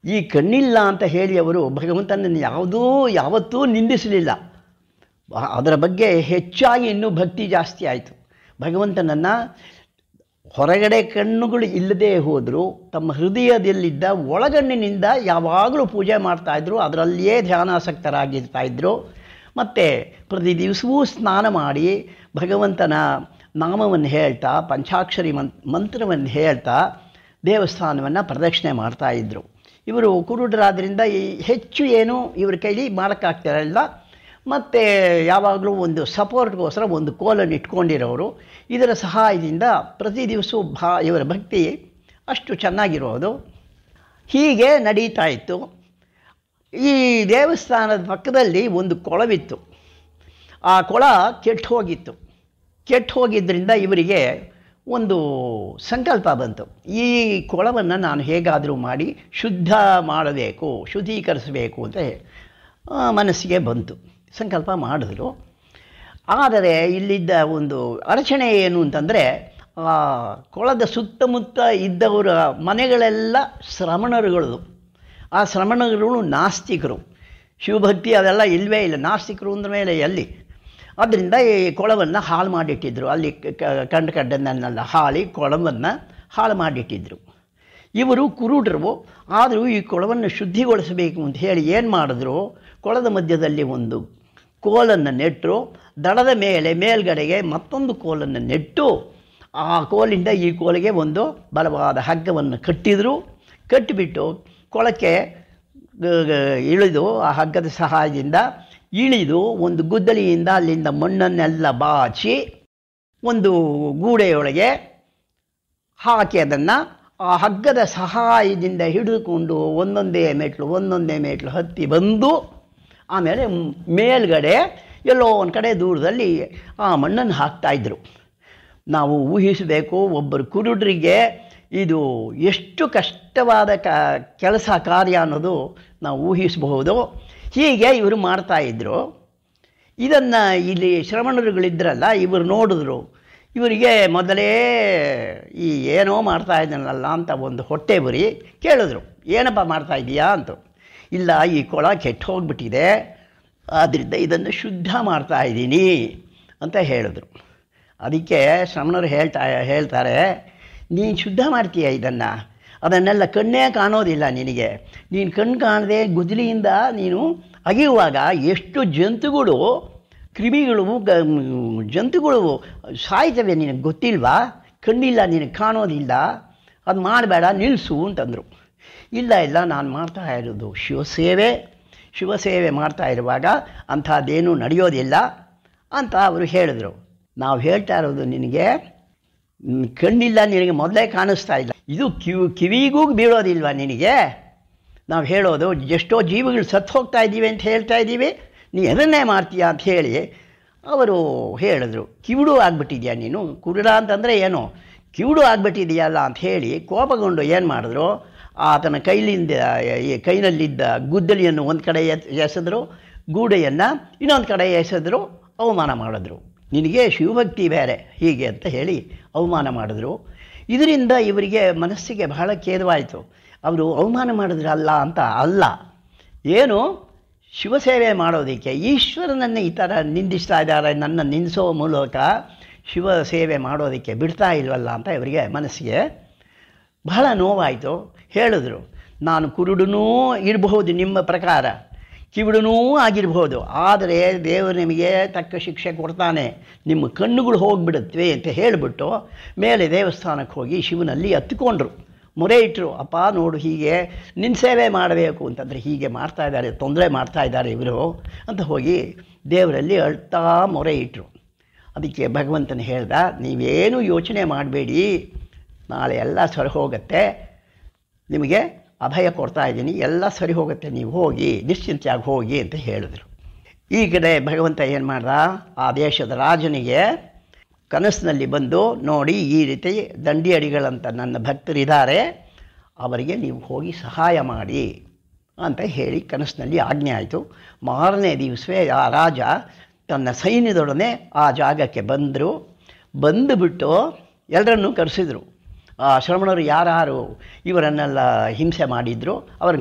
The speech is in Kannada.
ಈ ಕಣ್ಣಿಲ್ಲ ಅಂತ ಹೇಳಿ ಅವರು ಭಗವಂತನನ್ನು ಯಾವುದೂ ಯಾವತ್ತೂ ನಿಂದಿಸಲಿಲ್ಲ ಆ- ಅದರ ಬಗ್ಗೆ ಹೆಚ್ಚಾಗಿ ಇನ್ನೂ ಭಕ್ತಿ ಜಾಸ್ತಿ ಆಯಿತು ಭಗವಂತನನ್ನು ಹೊರಗಡೆ ಕಣ್ಣುಗಳು ಇಲ್ಲದೆ ಹೋದರೂ ತಮ್ಮ ಹೃದಯದಲ್ಲಿದ್ದ ಒಳಗಣ್ಣಿನಿಂದ ಯಾವಾಗಲೂ ಪೂಜೆ ಮಾಡ್ತಾಯಿದ್ರು ಅದರಲ್ಲಿಯೇ ಧ್ಯಾನಾಸಕ್ತರಾಗಿರ್ತಾ ಇದ್ದರು ಮತ್ತು ಪ್ರತಿ ದಿವಸವೂ ಸ್ನಾನ ಮಾಡಿ ಭಗವಂತನ ನಾಮವನ್ನು ಹೇಳ್ತಾ ಪಂಚಾಕ್ಷರಿ ಮನ್ ಮಂತ್ರವನ್ನು ಹೇಳ್ತಾ ದೇವಸ್ಥಾನವನ್ನು ಪ್ರದಕ್ಷಿಣೆ ಮಾಡ್ತಾಯಿದ್ರು ಇವರು ಕುರುಡರಾದ್ರಿಂದ ಈ ಹೆಚ್ಚು ಏನು ಇವ್ರ ಕೈಲಿ ಮಾಡೋಕ್ಕಾಗ್ತಿರಲಿಲ್ಲ ಮತ್ತು ಯಾವಾಗಲೂ ಒಂದು ಸಪೋರ್ಟ್ಗೋಸ್ಕರ ಒಂದು ಕೋಲನ್ನು ಇಟ್ಕೊಂಡಿರೋರು ಇದರ ಸಹಾಯದಿಂದ ಪ್ರತಿ ದಿವಸವೂ ಭಾ ಇವರ ಭಕ್ತಿ ಅಷ್ಟು ಚೆನ್ನಾಗಿರೋದು ಹೀಗೆ ನಡೀತಾ ಇತ್ತು ಈ ದೇವಸ್ಥಾನದ ಪಕ್ಕದಲ್ಲಿ ಒಂದು ಕೊಳವಿತ್ತು ಆ ಕೊಳ ಕೆಟ್ಟು ಹೋಗಿತ್ತು ಕೆಟ್ಟು ಹೋಗಿದ್ದರಿಂದ ಇವರಿಗೆ ಒಂದು ಸಂಕಲ್ಪ ಬಂತು ಈ ಕೊಳವನ್ನು ನಾನು ಹೇಗಾದರೂ ಮಾಡಿ ಶುದ್ಧ ಮಾಡಬೇಕು ಶುದ್ಧೀಕರಿಸಬೇಕು ಅಂತ ಆ, ಮನಸ್ಸಿಗೆ ಬಂತು ಸಂಕಲ್ಪ ಮಾಡಿದ್ರು ಆದರೆ ಇಲ್ಲಿದ್ದ ಒಂದು ಅಡಚಣೆ ಏನು ಅಂತಂದರೆ ಆ ಕೊಳದ ಸುತ್ತಮುತ್ತ ಇದ್ದವರ ಮನೆಗಳೆಲ್ಲ ಶ್ರಮಣರುಗಳು ಆ ಶ್ರಮಣಗಳು ನಾಸ್ತಿಕರು ಶಿವಭಕ್ತಿ ಅದೆಲ್ಲ ಇಲ್ಲವೇ ಇಲ್ಲ ನಾಸ್ತಿಕರು ಅಂದ ಮೇಲೆ ಎಲ್ಲಿ ಅದರಿಂದ ಈ ಕೊಳವನ್ನು ಹಾಳು ಮಾಡಿಟ್ಟಿದ್ರು ಅಲ್ಲಿ ಕ- ಕ- ಕಂಡು ಕಂಡನ್ನೆಲ್ಲ ಹಾಳಿ ಕೊಳವನ್ನು ಹಾಳು ಮಾಡಿಟ್ಟಿದ್ರು ಇವರು ಕುರುಡರು ಆದರೂ ಈ ಕೊಳವನ್ನು ಶುದ್ಧಿಗೊಳಿಸಬೇಕು ಅಂತ ಹೇಳಿ ಏನು ಮಾಡಿದ್ರು ಕೊಳದ ಮಧ್ಯದಲ್ಲಿ ಒಂದು ಕೋಲನ್ನು ನೆಟ್ಟರು ದಡದ ಮೇಲೆ ಮೇಲ್ಗಡೆಗೆ ಮತ್ತೊಂದು ಕೋಲನ್ನು ನೆಟ್ಟು ಆ ಕೋಲಿಂದ ಈ ಕೋಲಿಗೆ ಒಂದು ಬಲವಾದ ಹಗ್ಗವನ್ನು ಕಟ್ಟಿದರು ಕಟ್ಟಿಬಿಟ್ಟು ಕೊಳಕ್ಕೆ ಗ- ಗ- ಇಳಿದು ಆ ಹಗ್ಗದ ಸಹಾಯದಿಂದ ಇಳಿದು ಒಂದು ಗುದ್ದಲಿಯಿಂದ ಅಲ್ಲಿಂದ ಮಣ್ಣನ್ನೆಲ್ಲ ಬಾಚಿ ಒಂದು ಗೂಡೆಯೊಳಗೆ ಹಾಕಿ ಅದನ್ನು ಆ ಹಗ್ಗದ ಸಹಾಯದಿಂದ ಹಿಡಿದುಕೊಂಡು ಒಂದೊಂದೇ ಮೆಟ್ಲು ಒಂದೊಂದೇ ಮೆಟ್ಲು ಹತ್ತಿ ಬಂದು ಆಮೇಲೆ ಮ್- ಮೇಲ್ಗಡೆ ಎಲ್ಲೋ ಒಂದು ಕಡೆ ದೂರದಲ್ಲಿ ಆ ಮಣ್ಣನ್ನು ಹಾಕ್ತಾಯಿದ್ರು ನಾವು ಊಹಿಸಬೇಕು ಒಬ್ಬರು ಕುರುಡರಿಗೆ ಇದು ಎಷ್ಟು ಕಷ್ಟವಾದ ಕ ಕೆಲಸ ಕಾರ್ಯ ಅನ್ನೋದು ನಾವು ಊಹಿಸಬಹುದು ಹೀಗೆ ಇವರು ಮಾಡ್ತಾಯಿದ್ರು ಇದನ್ನು ಇಲ್ಲಿ ಶ್ರವಣರುಗಳಿದ್ರಲ್ಲ ಇವರು ನೋಡಿದ್ರು ಇವರಿಗೆ ಮೊದಲೇ ಈ ಏನೋ ಮಾಡ್ತಾ ಇದ್ದಾನಲ್ಲ ಅಂತ ಒಂದು ಹೊಟ್ಟೆ ಬರಿ ಕೇಳಿದ್ರು ಏನಪ್ಪ ಮಾಡ್ತಾ ಇದೀಯಾ ಅಂತ ಇಲ್ಲ ಈ ಕೊಳ ಕೆಟ್ಟು ಹೋಗ್ಬಿಟ್ಟಿದೆ ಆದ್ದರಿಂದ ಇದನ್ನು ಶುದ್ಧ ಮಾಡ್ತಾ ಇದ್ದೀನಿ ಅಂತ ಹೇಳಿದ್ರು ಅದಕ್ಕೆ ಶ್ರಮಣರು ಹೇಳ್ತಾ ಹೇಳ್ತಾರೆ ನೀನು ಶುದ್ಧ ಮಾಡ್ತೀಯ ಇದನ್ನು ಅದನ್ನೆಲ್ಲ ಕಣ್ಣೇ ಕಾಣೋದಿಲ್ಲ ನಿನಗೆ ನೀನು ಕಣ್ಣು ಕಾಣದೆ ಗುದ್ದಲಿಯಿಂದ ನೀನು ಅಗಿಯುವಾಗ ಎಷ್ಟು ಜಂತುಗಳು ಕ್ರಿಮಿಗಳು ಗ- ಜಂತುಗಳು ಸಾಯ್ತವೆ ನಿನಗೆ ಗೊತ್ತಿಲ್ವಾ ಕಣ್ಣಿಲ್ಲ ನಿನಗೆ ಕಾಣೋದಿಲ್ಲ ಅದು ಮಾಡಬೇಡ ನಿಲ್ಲಿಸು ಅಂತಂದರು ಇಲ್ಲ ಇಲ್ಲ ನಾನು ಮಾಡ್ತಾ ಇರೋದು ಶಿವಸೇವೆ ಶಿವಸೇವೆ ಮಾಡ್ತಾ ಇರುವಾಗ ಅಂಥದ್ದೇನೂ ನಡೆಯೋದಿಲ್ಲ ಅಂತ ಅವರು ಹೇಳಿದರು ನಾವು ಹೇಳ್ತಾ ಇರೋದು ನಿನಗೆ ಮ್, ಕಣ್ಣಿಲ್ಲ ನಿನಗೆ ಮೊದಲೇ ಕಾಣಿಸ್ತಾ ಇಲ್ಲ ಇದು ಕಿವಿ ಕಿವಿಗೂ ಬೀಳೋದಿಲ್ವ ನಿನಗೆ ನಾವು ಹೇಳೋದು ಎಷ್ಟೋ ಜೀವಿಗಳು ಸತ್ತು ಹೋಗ್ತಾ ಇದ್ದೀವಿ ಅಂತ ಹೇಳ್ತಾ ಇದ್ದೀವಿ ನೀ ಅದನ್ನೇ ಮಾಡ್ತೀಯಾ ಅಂತ ಹೇಳಿ ಅವರು ಹೇಳಿದ್ರು ಕಿವುಡು ಆಗ್ಬಿಟ್ಟಿದ್ಯಾ ನೀನು ಕುರುಡ ಅಂತಂದರೆ ಏನು ಕಿವುಡು ಆಗ್ಬಿಟ್ಟಿದೆಯಲ್ಲ ಅಂತ ಹೇಳಿ ಕೋಪಗೊಂಡು ಏನು ಮಾಡಿದ್ರು ಆತನ ಕೈಲಿಂದ ಈ ಕೈನಲ್ಲಿದ್ದ ಗುದ್ದಲಿಯನ್ನು ಒಂದು ಕಡೆ ಎತ್ ಎಸೆದ್ರು ಗೂಡೆಯನ್ನು ಇನ್ನೊಂದು ಕಡೆ ಎಸೆದ್ರು ಅವಮಾನ ಮಾಡಿದ್ರು ನಿನಗೆ ಶಿವಭಕ್ತಿ ಬೇರೆ ಹೀಗೆ ಅಂತ ಹೇಳಿ ಅವಮಾನ ಮಾಡಿದ್ರು ಇದರಿಂದ ಇವರಿಗೆ ಮನಸ್ಸಿಗೆ ಬಹಳ ಖೇದವಾಯಿತು ಅವರು ಅವಮಾನ ಮಾಡಿದ್ರಲ್ಲ ಅಂತ ಅಲ್ಲ ಏನು ಶಿವಸೇವೆ ಮಾಡೋದಕ್ಕೆ ಈಶ್ವರನನ್ನು ಈ ಥರ ನಿಂದಿಸ್ತಾ ಇದ್ದಾರೆ ನನ್ನ ನಿಂದಿಸೋ ಮೂಲಕ ಶಿವ ಸೇವೆ ಮಾಡೋದಕ್ಕೆ ಬಿಡ್ತಾ ಇಲ್ವಲ್ಲ ಅಂತ ಇವರಿಗೆ ಮನಸ್ಸಿಗೆ ಬಹಳ ನೋವಾಯಿತು ಹೇಳಿದ್ರು ನಾನು ಕುರುಡನೂ ಇರಬಹುದು ನಿಮ್ಮ ಪ್ರಕಾರ ಕಿವುಡನೂ ಆಗಿರ್ಬೋದು ಆದರೆ ದೇವರು ನಿಮಗೆ ತಕ್ಕ ಶಿಕ್ಷೆ ಕೊಡ್ತಾನೆ ನಿಮ್ಮ ಕಣ್ಣುಗಳು ಹೋಗಿಬಿಡುತ್ತವೆ ಅಂತ ಹೇಳಿಬಿಟ್ಟು ಮೇಲೆ ದೇವಸ್ಥಾನಕ್ಕೆ ಹೋಗಿ ಶಿವನಲ್ಲಿ ಹತ್ತಿಕೊಂಡ್ರು ಮೊರೆ ಇಟ್ಟರು ಅಪ್ಪ ನೋಡು ಹೀಗೆ ನಿನ್ನ ಸೇವೆ ಮಾಡಬೇಕು ಅಂತಂದರೆ ಹೀಗೆ ಮಾಡ್ತಾ ಇದ್ದಾರೆ ತೊಂದರೆ ಮಾಡ್ತಾ ಇದ್ದಾರೆ ಇವರು ಅಂತ ಹೋಗಿ ದೇವರಲ್ಲಿ ಅಳ್ತಾ ಮೊರೆ ಇಟ್ಟರು ಅದಕ್ಕೆ ಭಗವಂತನ ಹೇಳ್ದ ನೀವೇನು ಯೋಚನೆ ಮಾಡಬೇಡಿ ನಾಳೆ ಎಲ್ಲ ಸರಿ ಹೋಗುತ್ತೆ ನಿಮಗೆ ಅಭಯ ಕೊಡ್ತಾ ಇದ್ದೀನಿ ಎಲ್ಲ ಸರಿ ಹೋಗುತ್ತೆ ನೀವು ಹೋಗಿ ನಿಶ್ಚಿಂತೆಯಾಗಿ ಹೋಗಿ ಅಂತ ಹೇಳಿದ್ರು ಈ ಕಡೆ ಭಗವಂತ ಏನು ಮಾಡ್ದ ಆ ದೇಶದ ರಾಜನಿಗೆ ಕನಸಿನಲ್ಲಿ ಬಂದು ನೋಡಿ ಈ ರೀತಿ ದಂಡಿಯಡಿಗಳಂತ ನನ್ನ ಭಕ್ತರಿದ್ದಾರೆ ಅವರಿಗೆ ನೀವು ಹೋಗಿ ಸಹಾಯ ಮಾಡಿ ಅಂತ ಹೇಳಿ ಕನಸಿನಲ್ಲಿ ಆಜ್ಞೆ ಆಯಿತು ಮಾರನೇ ದಿವಸವೇ ಆ ರಾಜ ತನ್ನ ಸೈನ್ಯದೊಡನೆ ಆ ಜಾಗಕ್ಕೆ ಬಂದರು ಬಂದುಬಿಟ್ಟು ಎಲ್ಲರನ್ನೂ ಕರೆಸಿದರು ಆ ಶ್ರಮಣರು ಯಾರು ಇವರನ್ನೆಲ್ಲ ಹಿಂಸೆ ಮಾಡಿದ್ರು ಅವ್ರ